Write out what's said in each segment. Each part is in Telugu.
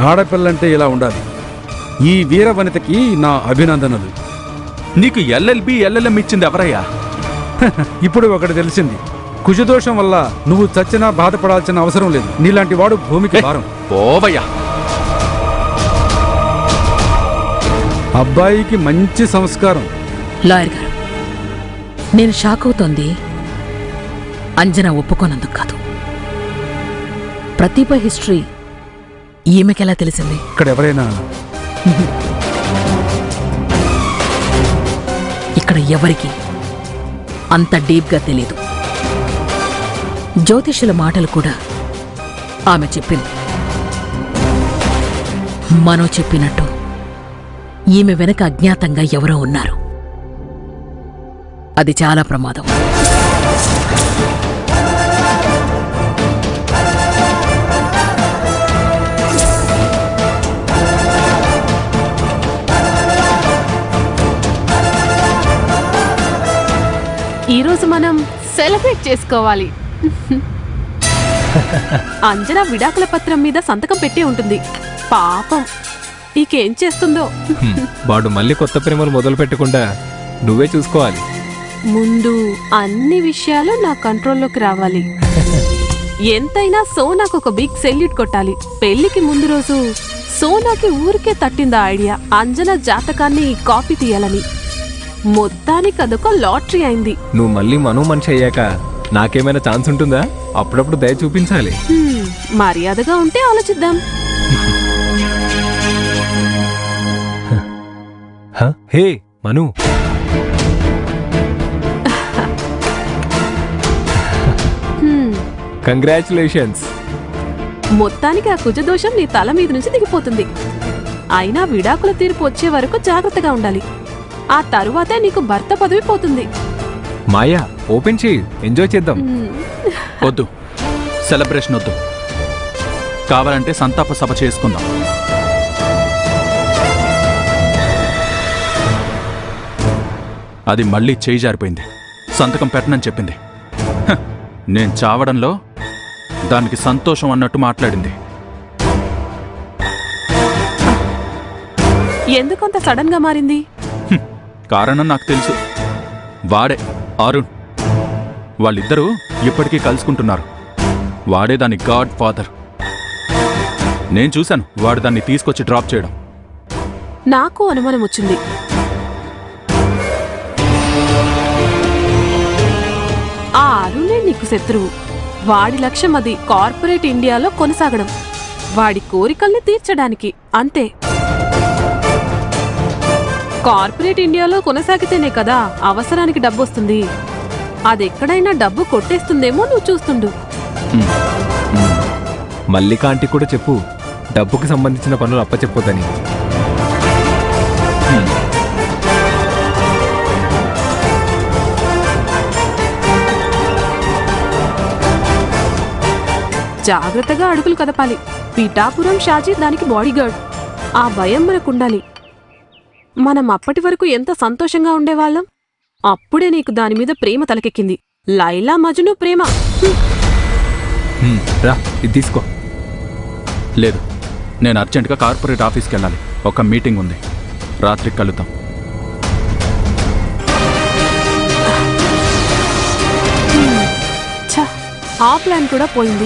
ఆడపిల్లంటే ఇలా ఉండాలి ఈ వీర వనితకి నా అభినందనలు నీకు ఎల్ఎల్బి ఎల్ఎల్ఎం ఇచ్చింది ఎవరయ్యా ఇప్పుడు ఒకటి తెలిసింది కుజదోషం వల్ల నువ్వు చచ్చినా బాధపడాల్సిన అవసరం లేదు నీలాంటి వాడు భూమికి భారం పోవయ్యా అబ్బాయికి మంచి సంస్కారం లాయర్ గారు నేను షాక్ అవుతోంది అంజన ఒప్పుకోనందుకు కాదు ప్రతిభ హిస్టరీ ఈమెకెలా తెలిసింది ఇక్కడ ఎవరైనా ఇక్కడ ఎవరికి అంత డీప్గా తెలీదు జ్యోతిషుల మాటలు కూడా ఆమె చెప్పింది మనో చెప్పినట్టు ఈమె వెనక అజ్ఞాతంగా ఎవరో ఉన్నారు అది చాలా ప్రమాదం ఈరోజు మనం సెలబ్రేట్ చేసుకోవాలి అంజనా విడాకుల పత్రం మీద సంతకం పెట్టి ఉంటుంది పాపం ఇకేం చేస్తుందో హ్మ్. వాడు మళ్ళీ కొత్త ప్రేమలు మొదలు పెట్టకుండా నువ్వే చూసుకోవాలి ముందు అన్ని విషయాలు నా కంట్రోల్లోకి రావాలి ఎంతైనా సోనాకు ఒక బిగ్ సెల్యూట్ కొట్టాలి పెళ్లికి ముందు రోజు సోనాకి ఊరికే తట్టిందా ఐడియా అంజనా జాతకాన్ని కాపీ తీయాలని మొత్తానికి అదొక లాటరీ అయింది నువ్వు మళ్ళీ మనో మనిషి అయ్యాక నాకేమైనా ఛాన్స్ ఉంటుందా అప్పుడప్పుడు దయ చూపించాలి హ్మ్, మర్యాదగా ఉంటే ఆలోచిద్దాం హ? హే మను హ్మ్, కంగ్రాచులేషన్స్ మొత్తానికి ఆ కుజదోషం నీ తల మీద నుంచి దిగిపోతుంది అయినా విడాకుల తీర్పు వచ్చే వరకు జాగ్రత్తగా ఉండాలి ఆ తరువాతే నీకు భర్త పదవి పోతుంది మాయా ఓపెన్ చేయి ఎంజాయ్ చేద్దాం హ్మ్. వద్దు సెలబ్రేషన్ వద్దు కావాలంటే సంతాప సభ చేసుకుందాం అది మళ్ళీ చేయి జారిపోయింది సంతకం పెట్టనని చెప్పింది హ, నేను చావడంలో దానికి సంతోషం అన్నట్టు మాట్లాడింది ఎందుకంత సడన్ గా మారింది హ్మ్, కారణం నాకు తెలుసు వాడే అరుణ్ వాళ్ళిద్దరూ ఇప్పటికీ కలుసుకుంటున్నారు వాడే దాని గాడ్ ఫాదర్ నేను చూశాను వాడు దాన్ని తీసుకొచ్చి డ్రాప్ చేయడం నాకు అనుమానం వచ్చింది ఆ అరుణే నీకు శత్రువు వాడి లక్ష్యం అది కార్పొరేట్ ఇండియాలో కొనసాగడం వాడి కోరికల్ని తీర్చడానికి అంతే కార్పొరేట్ ఇండియాలో కొనసాగితేనే కదా అవసరానికి డబ్బు వస్తుంది అదెక్కడైనా డబ్బు కొట్టేస్తుందేమో నువ్వు చూస్తుండు హ్మ్, హ్మ్. మల్లిక ఆంటీ కూడా చెప్పు డబ్బుకి సంబంధించిన పనులు అప్పచెప్పొద్దని హ్మ్. జాగ్రత్తగా అడుగులు కదపాలి పిఠాపురం షాజీ దానికి బాడీగార్డ్ ఆ భయం మనకుండాలి మనం అప్పటి వరకు ఎంత సంతోషంగా ఉండేవాళ్ళం అప్పుడే నీకు దాని మీద ప్రేమ తలకెక్కింది లైలా మజును ప్రేమ హ్మ్. హ్మ్, రా ఇది తీసుకో లేదు నేను అర్జెంటుగా కార్పొరేట్ ఆఫీస్కి వెళ్ళాలి ఒక మీటింగ్ ఉంది రాత్రికి కలుద్దాం ఛ, ఆ ప్లాన్ కూడా పోయింది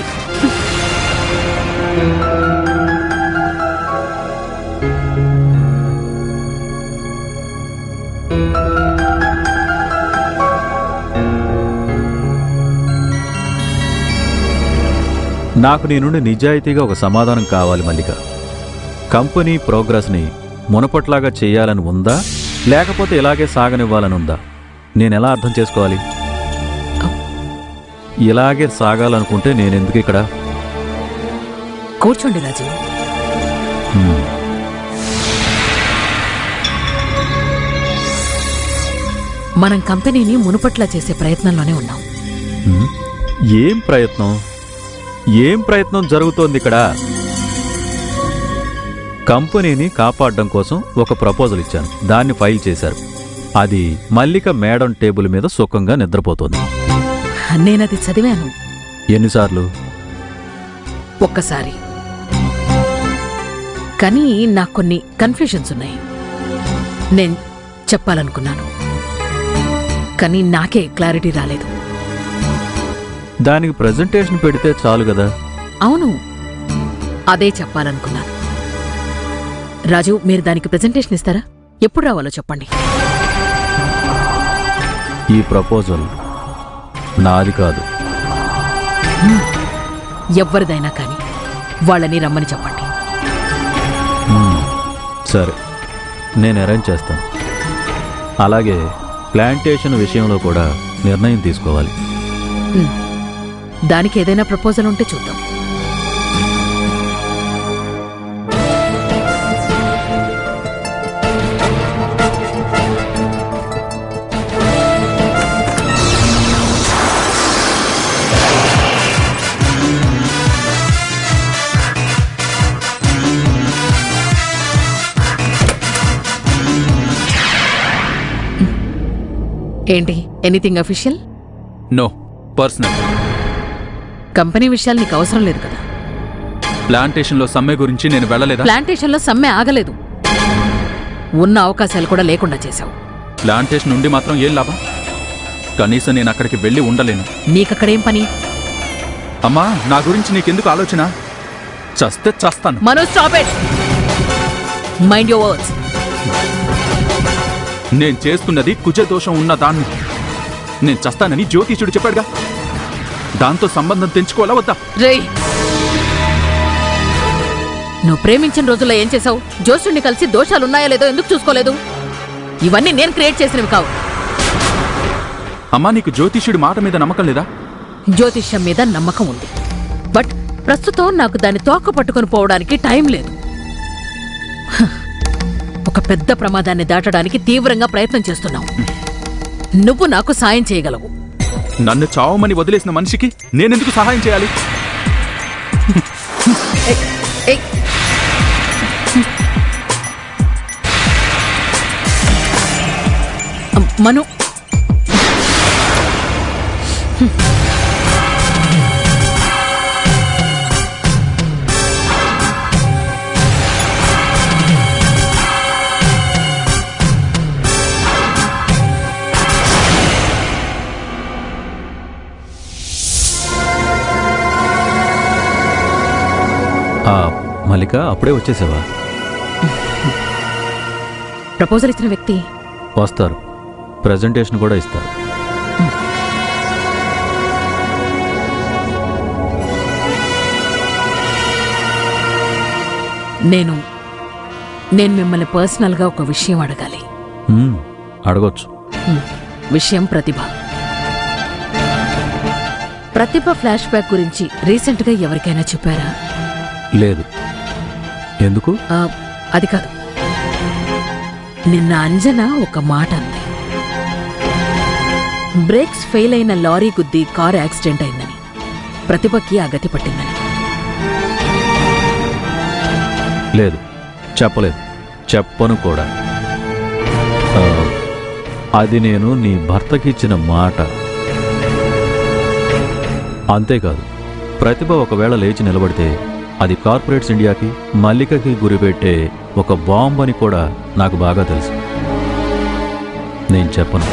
నాకు నీ నుండి నిజాయితీగా ఒక సమాధానం కావాలి మల్లిక కంపెనీ ప్రోగ్రెస్ని మునపట్లాగా చేయాలని ఉందా లేకపోతే ఇలాగే సాగనివ్వాలని ఉందా నేను ఎలా అర్థం చేసుకోవాలి ఇలాగే సాగాలనుకుంటే నేనెందుకు ఇక్కడ కూర్చోండి రాజు హ్మ్. మనం కంపెనీని మునుపట్లా చేసే ప్రయత్నంలోనే ఉన్నాం హ్మ్. ఏం ప్రయత్నం ఏం ప్రయత్నం జరుగుతోంది ఇక్కడ కంపెనీని కాపాడడం కోసం ఒక ప్రపోజల్ ఇచ్చాను దాన్ని ఫైల్ చేశారు అది మల్లిక మేడం టేబుల్ మీద సుఖంగా నిద్రపోతోంది నేనది చదివాను ఎన్నిసార్లు ఒక్కసారి కానీ నాకు కొన్ని కన్ఫ్యూషన్స్ ఉన్నాయి నేను చెప్పాలనుకున్నాను కానీ నాకే క్లారిటీ రాలేదు దానికి ప్రజెంటేషన్ పెడితే చాలు కదా అవును అదే చెప్పాలనుకున్నాను రాజు మీరు దానికి ప్రెజెంటేషన్ ఇస్తారా ఎప్పుడు రావాలో చెప్పండి ఈ ప్రపోజల్ నాది కాదు ఎవరిదైనా కానీ వాళ్ళని రమ్మని చెప్పండి మ్మ్. సరే నేను అరేంజ్ చేస్తాను అలాగే ప్లాంటేషన్ విషయంలో కూడా నిర్ణయం తీసుకోవాలి ఉమ్. దానికి ఏదైనా ప్రపోజల్ ఉంటే చూద్దాం ఏంటి anything official no personal company విషయాలు నీకు అవసరం లేదు కదా ప్లాంటేషన్లో సమ్మె గురించి నేను వెళ్ళలేదా ప్లాంటేషన్లో సమ్మె ఆగలేదు ఉన్న అవకాశాలు కూడా లేకుండా చేశావు ప్లాంటేషన్ నుండి మాత్రం ఏం లాభం కనీసం నేను అక్కడికి వెళ్ళి ఉండలేను నీకక్కడేం పని అమ్మా నా గురించి నీకెందుకు ఆలోచన చస్తే చస్తాను Mano stop it mind your words నేను చేస్తున్నది కుజ దోషం ఉన్న దాన్ని నేను చస్తానని జ్యోతిషుడు చెప్పాడుగా దాంతో సంబంధం తెంచుకోవాలా వద్దా రేయ్ నువ్వు ప్రేమించిన రోజుల్లో ఏం చేశావు జోషుణ్ణి కలిసి దోషాలున్నాయో లేదో ఎందుకు చూసుకోలేదు ఇవన్నీ నేను క్రియేట్ చేసినవి కావు అమ్మా నీకు జ్యోతిష్యుడి మాట మీద నమ్మకం లేదా జ్యోతిష్యం మీద నమ్మకం ఉంది బట్ ప్రస్తుతం నాకు దాన్ని తోక పట్టుకొని పోవడానికి టైం లేదు హ, ఒక పెద్ద ప్రమాదాన్ని దాటడానికి తీవ్రంగా ప్రయత్నం చేస్తున్నావు నువ్వు నాకు సాయం చేయగలవు నన్ను చావమని వదిలేసిన మనిషికి నేనెందుకు సహాయం చేయాలి ఏయ్, అమ్, మను ఆ మల్లిక అప్పుడే వచ్చేసావా ప్రపోజల్ ఇచ్చిన వ్యక్తి వస్తారు ప్రజెంటేషన్ కూడా ఇస్తారు నేను నేను మిమ్మల్ని పర్సనల్గా ఒక విషయం అడగాలి మ్మ్, అడగొచ్చు హ్మ్. విషయం ప్రతిభ ప్రతిభ ఫ్లాష్ బ్యాక్ గురించి రీసెంట్గా ఎవరికైనా చెప్పారా లేదు ఎందుకు ఆ, అది కాదు నిన్న అంజన ఒక మాట అంది బ్రేక్స్ ఫెయిల్ అయిన లారీ గుద్ది కారు యాక్సిడెంట్ అయిందని ప్రతిభకి ఆ గతి పట్టిందని లేదు చెప్పలేదు చెప్పను కూడా ఆ, అది నేను నీ భర్తకి ఇచ్చిన మాట అంతేకాదు ప్రతిభ ఒకవేళ లేచి నిలబడితే అది కార్పొరేట్స్ ఇండియాకి మల్లికకి గురిపెట్టే ఒక బాంబ్ అని కూడా నాకు బాగా తెలుసు నేను చెప్పను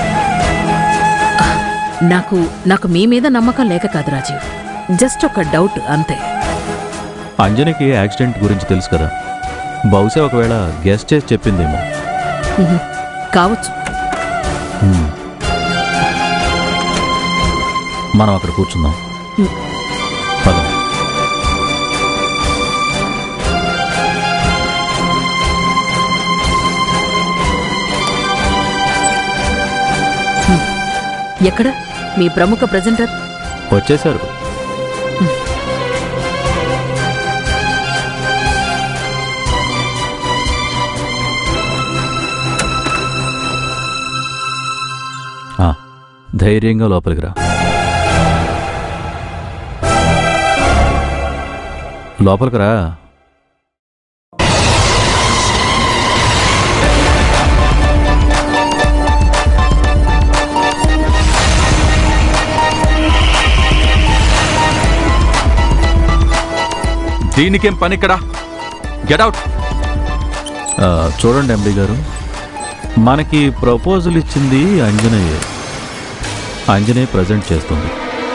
నాకు నాకు మీ మీద నమ్మకం లేక కాదు రాజీవ్ జస్ట్ ఒక డౌట్ అంతే అంజనికి యాక్సిడెంట్ గురించి తెలుసు కదా బహుశా ఒకవేళ గెస్ట్ చేసి చెప్పిందేమో ఉహు, కావచ్చు హ్మ్. మనం అక్కడ కూర్చుందాం హ్మ్. పద ఎక్కడ మీ ప్రముఖ ప్రెజెంటర్ వచ్చేశారు ఆ, ధైర్యంగా లోపలికి రా లోపలికి రా దీనికేం పనిక్కడా గెట్ అవుట్ ఆ, చూడండి ఎండి గారు మనకి ప్రపోజల్ ఇచ్చింది అంజనేయే అంజనేయ ప్రజెంట్ చేస్తుంది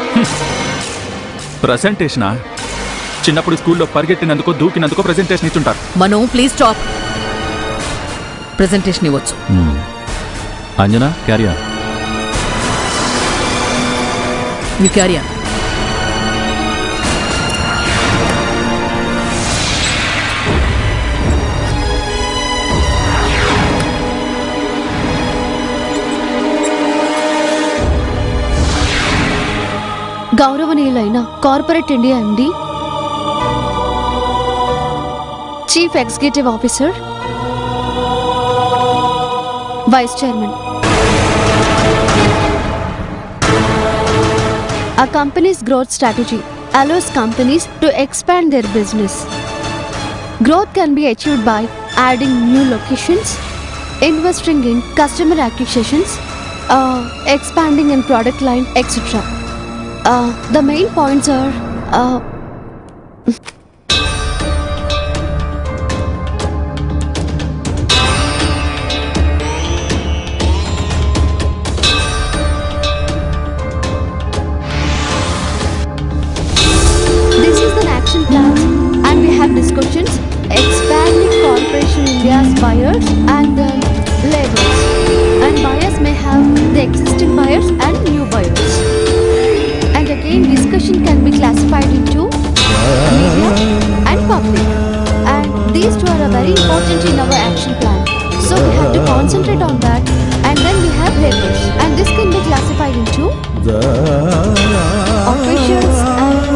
ప్రజెంటేషనా చిన్నప్పుడు స్కూల్లో పరిగెట్టినందుకో దూకినందుకో ప్రజెంటేషన్ ఇచ్చుంటారు మనో ప్లీజ్ స్టాప్ ప్రెజెంటేషన్ ఇవ్వచ్చు మ్మ్. Anjana carrier you carry on గౌరవనీయులైన corporate India MD chief executive officer vice chairman A company's growth strategy allows companies to expand their business. Growth can be achieved by adding new locations, investing in customer acquisitions, uh, expanding in product line, etc. Uh, the main points are uh, this is an action plan and we have discussions expanding corporation india's buyers and uh, labels and buyers may have the existing buyers and new buyers and again discussion can be classified into media and public and these two are very important in our action plan so we have to concentrate on that and then we have labels and this can be classified into officials and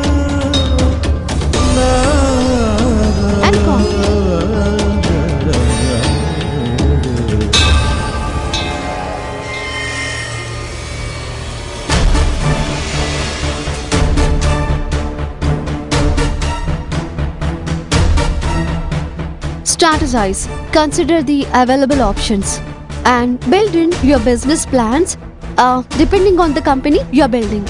and conflict Strategize, consider the available options, and build in your business plans uh, depending on the company you're building.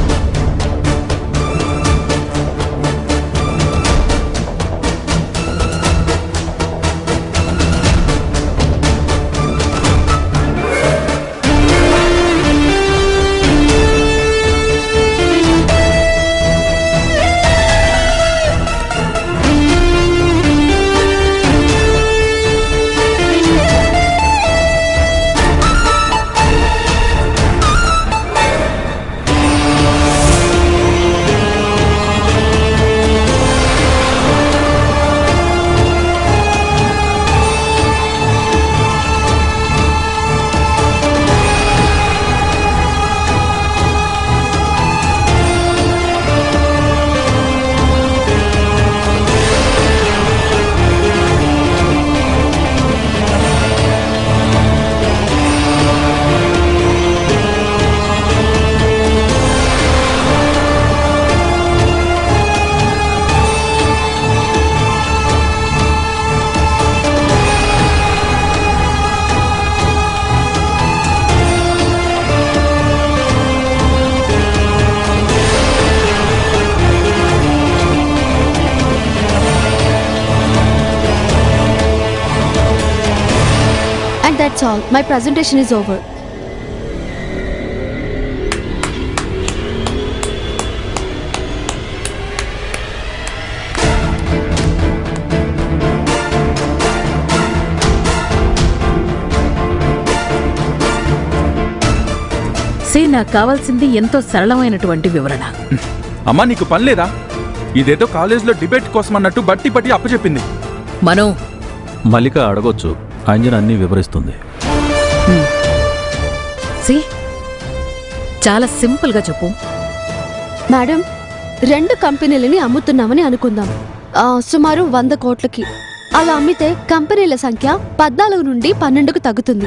And that's all. My presentation is over. సే నాకు కావాల్సింది ఎంతో సరళమైనటువంటి వివరణ అమ్మా నీకు పని లేదా ఇదేదో కాలేజీలో డిబేట్ కోసం అన్నట్టు బట్టి పట్టి అప్పచెప్పింది మనో మల్లిక అడగొచ్చు అంజన అన్నీ వివరిస్తుంది సి చాలా సింపుల్గా చెప్పు మేడం రెండు కంపెనీలని అమ్ముతున్నామని అనుకుందాం ఆ, సుమారు వంద కోట్లకి అలా అమ్మితే కంపెనీల సంఖ్య పద్నాలుగు నుండి పన్నెండుకు తగ్గుతుంది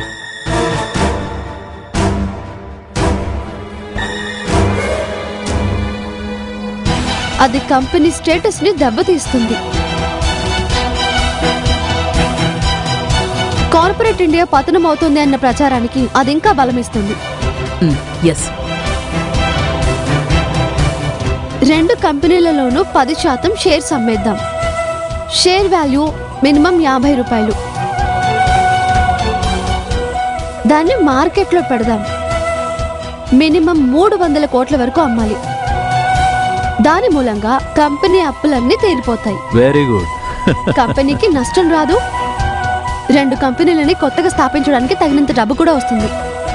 అది కంపెనీ స్టేటస్ ని దెబ్బతీస్తుంది కార్పొరేట్ ఇండియా పతనం అవుతుంది అన్న ప్రచారానికి అది ఇంకా బలమిస్తుంది ఎస్ రెండు కంపెనీలలోనూ పది శాతం షేర్స్ అమ్మేద్దాం షేర్ వాల్యూ మినిమం యాభై రూపాయలు దాన్ని మార్కెట్లో పెడదాం మినిమం మూడు వందల కోట్ల వరకు అమ్మాలి దాని మూలంగా కంపెనీ అప్పులన్నీ తీరిపోతాయి వెరీ గుడ్ కంపెనీకి నష్టం రాదు రెండు కంపెనీలని కొత్తగా స్థాపించడానికి తగినంత డబ్బు కూడా వస్తుంది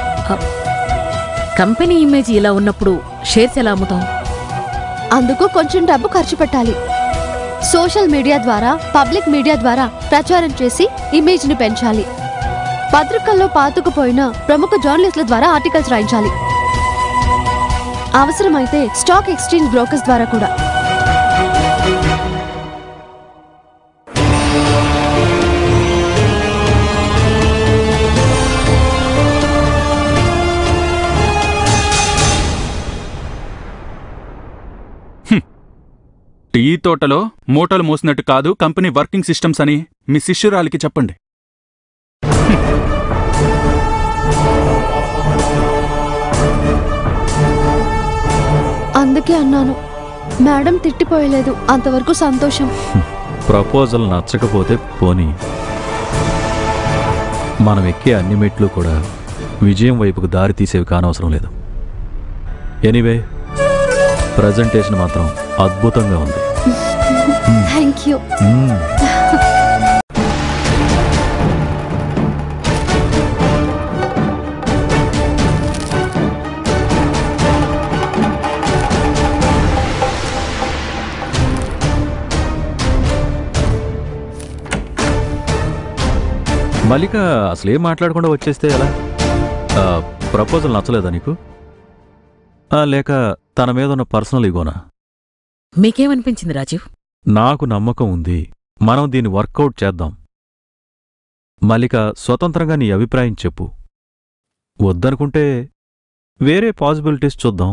కంపెనీ ఇమేజ్ ఇలా ఉన్నప్పుడు షేర్స్ ఎలా అమ్ముతాం అందుకు కొంచెం డబ్బు ఖర్చు పెట్టాలి సోషల్ మీడియా ద్వారా పబ్లిక్ మీడియా ద్వారా ప్రచారం చేసి ఇమేజ్ ని పెంచాలి పత్రికల్లో పాతుకుపోయిన ప్రముఖ జర్నలిస్టుల ద్వారా ఆర్టికల్స్ రాయించాలి అవసరమైతే స్టాక్ ఎక్స్చేంజ్ బ్రోకర్స్ ద్వారా కూడా టీ తోటలో మూటలు మోసినట్టు కాదు కంపెనీ వర్కింగ్ సిస్టమ్స్ అని మీ శిష్యురాలికి చెప్పండి అందుకే అన్నాను మేడం తిట్టిపోయలేదు అంతవరకు సంతోషం ప్రపోజల్ నచ్చకపోతే పోనీ మనం ఎక్కే అన్ని మెట్లు కూడా విజయం వైపుకు దారి తీసేవి కానవసరం లేదు ఎనీవే ప్రజెంటేషన్ మాత్రం అద్భుతంగా ఉంది థ్యాంక్ యూ మ్మ్. మల్లిక అసలు ఏం మాట్లాడకుండా వచ్చేస్తే ఎలా ఆ, ప్రపోజల్ నచ్చలేదా నీకు ఆ, లేక తన మీద ఉన్న పర్సనల్ ఇగోనా మీకేమనిపించింది రాజీవ్ నాకు నమ్మకం ఉంది మనం దీన్ని వర్కౌట్ చేద్దాం మల్లిక స్వతంత్రంగా నీ అభిప్రాయం చెప్పు వద్దనుకుంటే వేరే పాసిబిలిటీస్ చూద్దాం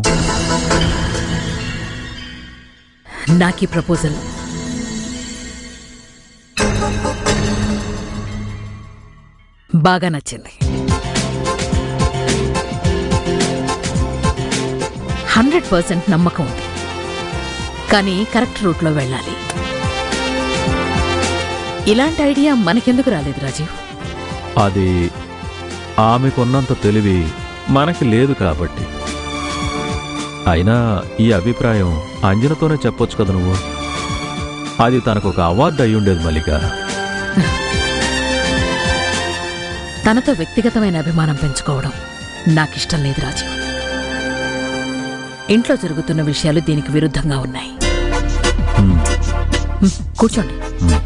నాకీ ప్రపోజల్ బాగా నచ్చింది హండ్రెడ్ పర్సెంట్ నమ్మకం ఉంది కానీ కరెక్ట్ రూట్లో వెళ్ళాలి ఇలాంటి ఐడియా మనకెందుకు రాలేదు రాజీవ్ అది ఆమెకున్నంత తెలివి మనకి లేదు కాబట్టి అయినా ఈ అభిప్రాయం అంజనతోనే చెప్పొచ్చు కదా నువ్వు అది తనకు ఒక అవార్డు అయ్యుండేది మల్లిక తనతో వ్యక్తిగతమైన అభిమానం పెంచుకోవడం నాకిష్టం లేదు రాజీవ్ ఇంట్లో జరుగుతున్న విషయాలు దీనికి విరుద్ధంగా ఉన్నాయి హ్మ్. హ్మ్, కూర్చోండి హ్మ్.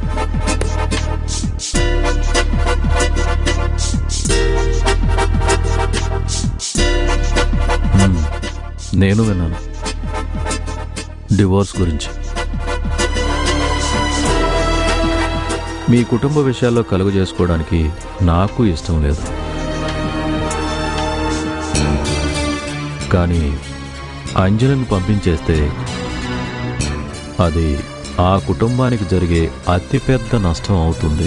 హ్మ్. నేను విన్నాను డివోర్స్ గురించి మీ కుటుంబ విషయాల్లో కలుగు చేసుకోవడానికి నాకు ఇష్టం లేదు కానీ అంజలిని పంపించేస్తే అది ఆ కుటుంబానికి జరిగే అతిపెద్ద నష్టం అవుతుంది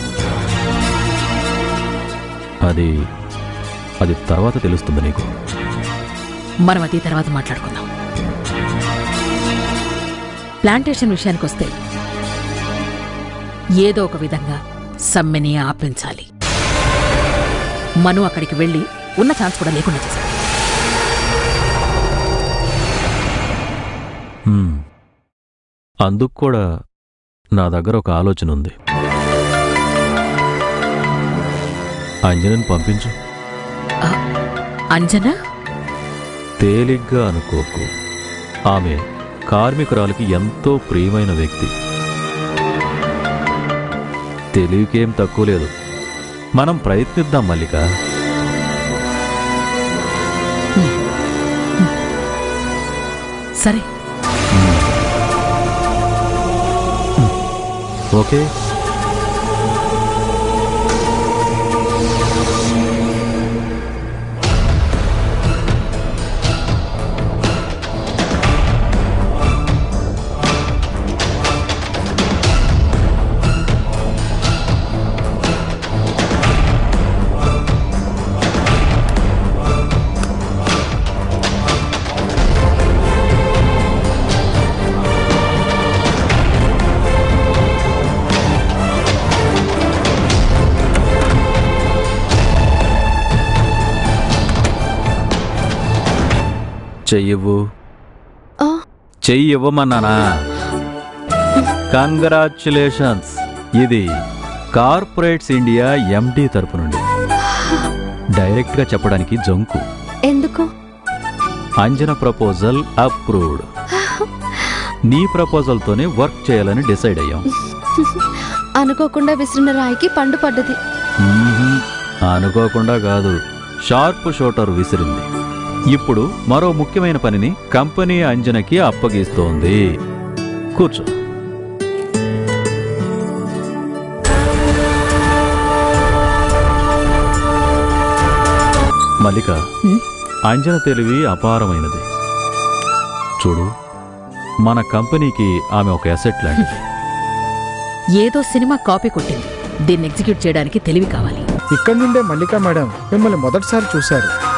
అది అది తర్వాత తెలుస్తుంది నీకు మనం అది తర్వాత మాట్లాడుకుందాం ప్లాంటేషన్ విషయానికి వస్తే ఏదో ఒక విధంగా సమ్మెని ఆపించాలి మను అక్కడికి వెళ్ళి ఉన్న ఛాన్స్ కూడా లేకుండా చేశాడు హ్మ్. అందుకు కూడా నా దగ్గర ఒక ఆలోచన ఉంది అంజనని పంపించు అంజనా తేలిగ్గా అనుకోకు ఆమె కార్మికురాలికి ఎంతో ప్రియమైన వ్యక్తి తెలివికేం తక్కువ లేదు మనం ప్రయత్నిద్దాం మల్లిక సరే ఓకే చెయ్యవు ఆ, చెయ్యి ఇవ్వమన్నానా కంగ్రాచులేషన్స్ ఇది కార్పొరేట్స్ ఇండియా ఎండి తరపు నుండి డైరెక్ట్గా చెప్పడానికి జంకు ఎందుకు అంజన ప్రపోజల్ అప్రూవ్డ్ నీ ప్రపోజల్తోనే వర్క్ చేయాలని డిసైడ్ అయ్యాం అనుకోకుండా విసిరిన రాయికి పండు పడ్డది మ్మ్హ్మ్. అనుకోకుండా కాదు షార్ప్ షూటర్ విసిరింది ఇప్పుడు మరో ముఖ్యమైన పనిని కంపెనీ అంజనకి అప్పగిస్తోంది కూర్చో మల్లిక హ్మ్? అంజన తెలివి అపారమైనది చూడు మన కంపెనీకి ఆమె ఒక అసెట్ లాంటిది ఏదో సినిమా కాపీ కొట్టింది దీన్ని ఎగ్జిక్యూట్ చేయడానికి తెలివి కావాలి ఇక్కడి నుండే మల్లికా మేడం మిమ్మల్ని మొదటిసారి చూశారు